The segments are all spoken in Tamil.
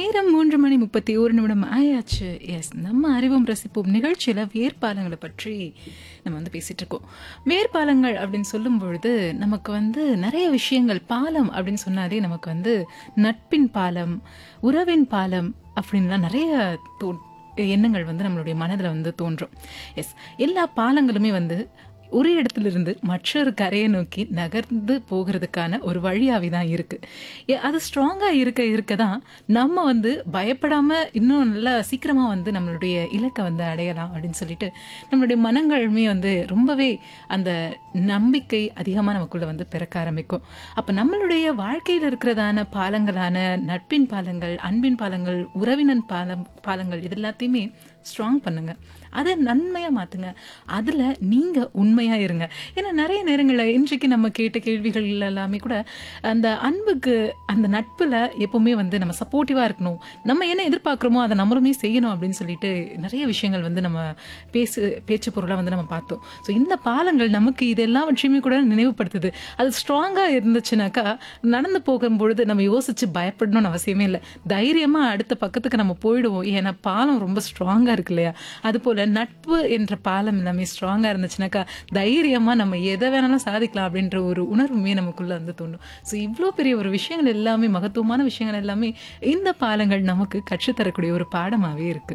நேரம் மூன்று மணி முப்பத்தி ஒரு நிமிடம் ஆயாச்சு எஸ் நம்ம அறிவும் ரசிப்போம் நிகழ்ச்சியில வேர்பாலங்களை பற்றி நம்ம வந்து பேசிட்டு இருக்கோம் வேர்பாலங்கள் அப்படின்னு சொல்லும் பொழுது நமக்கு வந்து நிறைய விஷயங்கள் பாலம் அப்படின்னு சொன்னாலே நமக்கு வந்து நட்பின் பாலம் உறவின் பாலம் அப்படின்லாம் நிறைய தோ எண்ணங்கள் வந்து நம்மளுடைய மனதில் வந்து தோன்றும் எஸ் எல்லா பாலங்களுமே வந்து ஒரு இடத்திலிருந்து மற்றொரு கரையை நோக்கி நகர்ந்து போகிறதுக்கான ஒரு வழியாவே தான் இருக்கு ஏ- அது ஸ்ட்ராங்கா இருக்க இருக்க தான் நம்ம வந்து பயப்படாம இன்னும் நல்லா சீக்கிரமா வந்து நம்மளுடைய இலக்கை வந்து அடையலாம் அப்படின்னு சொல்லிட்டு நம்மளுடைய மனங்களுமே வந்து ரொம்பவே அந்த நம்பிக்கை அதிகமா நமக்குள்ள வந்து பிறக்க ஆரம்பிக்கும் அப்ப நம்மளுடைய வாழ்க்கையில் இருக்கிறதான பாலங்களான நட்பின் பாலங்கள் அன்பின் பாலங்கள் உறவினன் பாலம் பாலங்கள் இது எல்லாத்தையுமே ஸ்ட்ராங் பண்ணுங்க அதை நன்மையா மாத்துங்க அதுல நீங்க உண்மையா இருங்க ஏன்னா நிறைய நேரங்களில் இன்றைக்கு நம்ம கேட்ட கேள்விகள் எல்லாமே கூட அந்த அன்புக்கு அந்த நட்புல எப்பவுமே வந்து நம்ம சப்போர்ட்டிவா இருக்கணும் நம்ம என்ன எதிர்பார்க்குறோமோ அதை நம்மளுமே செய்யணும் அப்படின்னு சொல்லிட்டு நிறைய விஷயங்கள் வந்து நம்ம பேசு பேச்சு பொருளா வந்து நம்ம பார்த்தோம் ஸோ இந்த பாலங்கள் நமக்கு இது எல்லாவற்றையுமே கூட நினைவுபடுத்துது அது ஸ்ட்ராங்கா இருந்துச்சுனாக்கா நடந்து போகும்பொழுது நம்ம யோசிச்சு பயப்படணும்னு அவசியமே இல்லை தைரியமா அடுத்த பக்கத்துக்கு நம்ம போயிடுவோம் ஏன்னா பாலம் ரொம்ப ஸ்ட்ராங்கா இருக்கு இல்லையா அது போல நட்பு என்ற பாலம் எல்லாமே ஸ்ட்ராங்கா இருந்துச்சுனாக்கா தைரியமா நம்ம எதை வேணாலும் சாதிக்கலாம் அப்படின்ற ஒரு உணர்வுமே நமக்குள்ள வந்து தோணும் ஸோ இவ்வளோ பெரிய ஒரு விஷயங்கள் எல்லாமே மகத்துவமான விஷயங்கள் எல்லாமே இந்த பாலங்கள் நமக்கு கற்றுத்தரக்கூடிய ஒரு பாடமாவே இருக்கு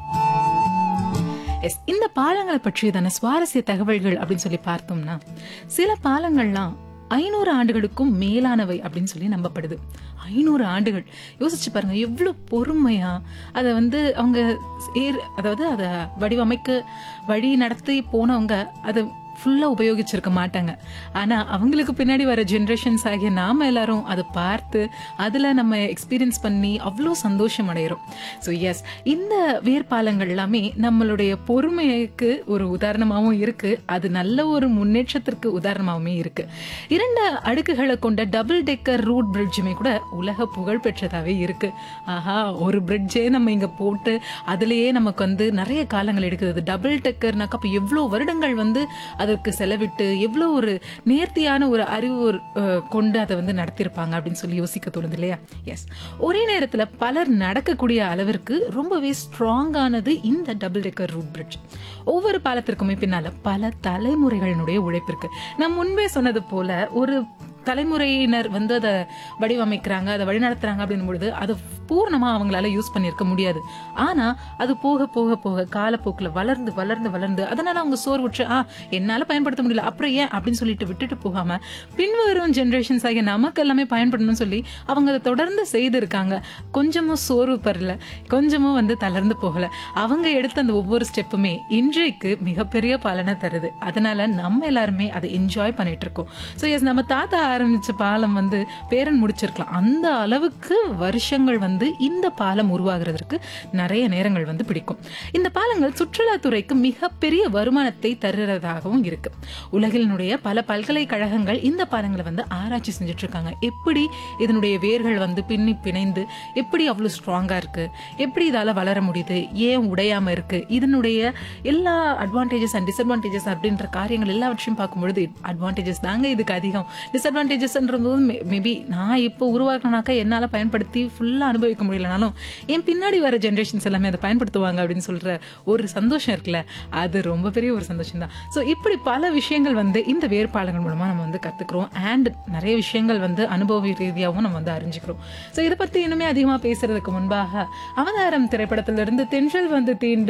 எஸ் இந்த பாலங்களை பற்றியதான சுவாரஸ்ய தகவல்கள் அப்படின்னு சொல்லி பார்த்தோம்னா சில பாலங்கள்லாம் ஐநூறு ஆண்டுகளுக்கும் மேலானவை அப்படின்னு சொல்லி நம்பப்படுது ஐநூறு ஆண்டுகள் யோசிச்சு பாருங்க எவ்வளவு பொறுமையா அதை வந்து அவங்க ஏர் அதாவது அதை வடிவமைக்க வழி நடத்தி போனவங்க அதை ஃபுல்லா உபயோகிச்சிருக்க மாட்டாங்க ஆனா அவங்களுக்கு பின்னாடி வர ஜென்ரேஷன்ஸ் ஆகிய நாம எல்லாரும் அதை பார்த்து அதுல நம்ம எக்ஸ்பீரியன்ஸ் பண்ணி அவ்வளோ சந்தோஷம் அடைகிறோம் ஸோ எஸ் இந்த வேர்பாலங்கள் எல்லாமே நம்மளுடைய பொறுமைக்கு ஒரு உதாரணமாகவும் இருக்கு அது நல்ல ஒரு முன்னேற்றத்திற்கு உதாரணமாகவுமே இருக்கு இரண்டு அடுக்குகளை கொண்ட டபுள் டெக்கர் ரூட் பிரிட்ஜுமே கூட உலக புகழ் பெற்றதாவே இருக்கு ஆஹா ஒரு பிரிட்ஜே நம்ம இங்க போட்டு அதுலயே நமக்கு வந்து நிறைய காலங்கள் எடுக்குது டபுள் டெக்கர்னாக்கா அப்ப எவ்வளோ வருடங்கள் வந்து அதற்கு செலவிட்டு எவ்வளோ ஒரு நேர்த்தியான ஒரு அறிவு ஒரு, அஹ், கொண்டு அதை வந்து நடத்தியிருப்பாங்க அப்படின்னு சொல்லி யோசிக்க தோணுது இல்லையா எஸ் ஒரே நேரத்துல பலர் நடக்கக்கூடிய அளவிற்கு ரொம்பவே ஸ்ட்ராங்கானது இந்த டபுள் டெக்கர் ரூட் பிரிட்ஜ் ஒவ்வொரு பாலத்திற்குமே பின்னால பல தலைமுறைகளினுடைய உழைப்பு இருக்கு நான் முன்பே சொன்னது போல ஒரு தலைமுறையினர் வந்து அதை வடிவமைக்கிறாங்க அதை வழிநடத்துறாங்க அப்படின்னும் பொழுது அதை பூர்ணமா அவங்களால யூஸ் பண்ணியிருக்க முடியாது ஆனா அது போக போக போக காலப்போக்கில் வளர்ந்து வளர்ந்து வளர்ந்து அதனால அவங்க சோர்வுற்று ஆ என்னால பயன்படுத்த முடியல அப்புறம் ஏன் அப்படின்னு சொல்லிட்டு விட்டுட்டு போகாம பின்வரும் ஜென்ரேஷன்ஸ் ஆகிய நமக்கு எல்லாமே பயன்படணும்னு சொல்லி அவங்க அதை தொடர்ந்து செய்திருக்காங்க கொஞ்சமும் சோர்வு பெறல கொஞ்சமும் வந்து தளர்ந்து போகல அவங்க எடுத்த அந்த ஒவ்வொரு ஸ்டெப்புமே இன்றைக்கு மிகப்பெரிய பலனை தருது அதனால நம்ம எல்லாருமே அதை என்ஜாய் பண்ணிட்டு இருக்கோம் ஸோ எஸ் நம்ம தாத்தா ஆரம்பிச்ச பாலம் வந்து பேரன் முடிச்சிருக்கலாம் அந்த அளவுக்கு வருஷங்கள் வந்து இந்த பாலம் உருவாகிறதுக்கு நிறைய நேரங்கள் வந்து பிடிக்கும் இந்த பாலங்கள் சுற்றுலாத்துறைக்கு மிகப்பெரிய வருமானத்தை தருறதாகவும் இருக்கு உலகினுடைய பல பல்கலைக்கழகங்கள் இந்த பாலங்களை வந்து ஆராய்ச்சி செஞ்சுட்டு இருக்காங்க எப்படி இதனுடைய வேர்கள் வந்து பின்னி பிணைந்து எப்படி அவ்வளவு ஸ்ட்ராங்கா இருக்கு எப்படி இதால வளர முடியுது ஏன் உடையாம இருக்கு இதனுடைய எல்லா அட்வான்டேஜஸ் அண்ட் டிஸ்அட்வான்டேஜஸ் அப்படின்ற காரியங்கள் எல்லாவற்றையும் பார்க்கும்பொழுது அட்வான்டேஜஸ் தாங்க இதுக்கு அதிகம் டிஸ்அட்வான்டேஜஸ்ன்றது மேபி நான் இப்போ உருவாக்கினாக்கா என்னால பயன்படுத்தி ஃபுல்லா அனுபவிக்க முடியலனாலும் என் பின்னாடி வர ஜென்ரேஷன்ஸ் எல்லாமே அதை பயன்படுத்துவாங்க அப்படின்னு சொல்ற ஒரு சந்தோஷம் இருக்குல்ல அது ரொம்ப பெரிய ஒரு சந்தோஷம் தான் ஸோ இப்படி பல விஷயங்கள் வந்து இந்த வேறுபாடுகள் மூலமா நம்ம வந்து கத்துக்கிறோம் அண்ட் நிறைய விஷயங்கள் வந்து அனுபவ ரீதியாகவும் நம்ம வந்து அறிஞ்சுக்கிறோம் ஸோ இதை பத்தி இன்னுமே அதிகமா பேசுறதுக்கு முன்பாக அவதாரம் திரைப்படத்திலிருந்து தென்றல் வந்து தீண்டும்